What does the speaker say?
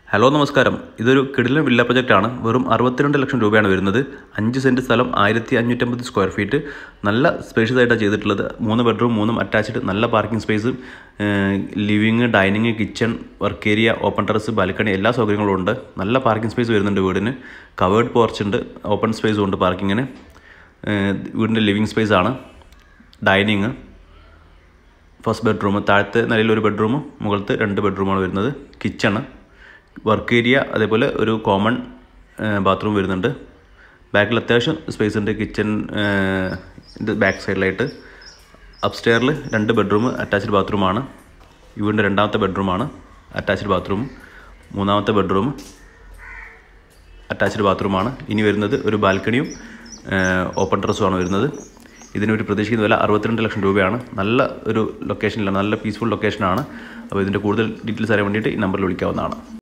hello നമസ്കാരം ഇതൊരു കിടിലൻ വില്ല പ്രൊജക്റ്റാണ് വെറും അറുപത്തിരണ്ട് ലക്ഷം രൂപയാണ് വരുന്നത് അഞ്ച് സെൻറ്റ് സ്ഥലം ആയിരത്തി അഞ്ഞൂറ്റമ്പത് സ്ക്വയർ ഫീറ്റ് നല്ല സ്പേഷ്യസ് ആയിട്ടാണ് ചെയ്തിട്ടുള്ളത് മൂന്ന് ബെഡ്റൂം മൂന്നും അറ്റാച്ച്ഡ് നല്ല parking space living dining kitchen work area open terrace balcony എല്ലാ സൗകര്യങ്ങളും ഉണ്ട് നല്ല പാർക്കിംഗ് സ്പേസ് വരുന്നുണ്ട് വീടിന് കവേർഡ് പോർച്ച് ഉണ്ട് ഓപ്പൺ സ്പേസും ഉണ്ട് പാർക്കിങ്ങിന് വീടിൻ്റെ ലിവിങ് സ്പേസ് ആണ് ഡൈനിങ് ഫസ്റ്റ് ബെഡ്റൂം താഴത്തെ നിലയിൽ ഒരു ബെഡ്റൂമും മുകളിലത്തെ രണ്ട് ബെഡ്റൂമാണ് വരുന്നത് കിച്ചണ് വർക്ക് ഏരിയ അതേപോലെ ഒരു കോമൺ ബാത്റൂം വരുന്നുണ്ട് ബാക്കിൽ അത്യാവശ്യം സ്പേസ് ഉണ്ട് കിച്ചൺ ബാക്ക് സൈഡിലായിട്ട് അപ്സ്റ്റെയറിൽ രണ്ട് ബെഡ്റൂം അറ്റാച്ച്ഡ് ബാത്റൂമാണ് ഈ വീടിൻ്റെ രണ്ടാമത്തെ ബെഡ്റൂമാണ് അറ്റാച്ച്ഡ് ബാത്റൂം മൂന്നാമത്തെ ബെഡ്റൂം അറ്റാച്ച്ഡ് ബാത്റൂമാണ് ഇനി വരുന്നത് ഒരു ബാൽക്കണിയും ഓപ്പൺ ടെറസുമാണ് വരുന്നത് ഇതിനൊരു പ്രതീക്ഷിക്കുന്ന വില അറുപത്തിരണ്ട് ലക്ഷം രൂപയാണ് നല്ല ഒരു ലൊക്കേഷനിലാണ് നല്ല പീസ്ഫുൾ ലൊക്കേഷനാണ് അപ്പോൾ ഇതിൻ്റെ കൂടുതൽ ഡീറ്റെയിൽസ് അറിയാൻ വേണ്ടിയിട്ട് ഈ നമ്പറിൽ വിളിക്കാവുന്നതാണ്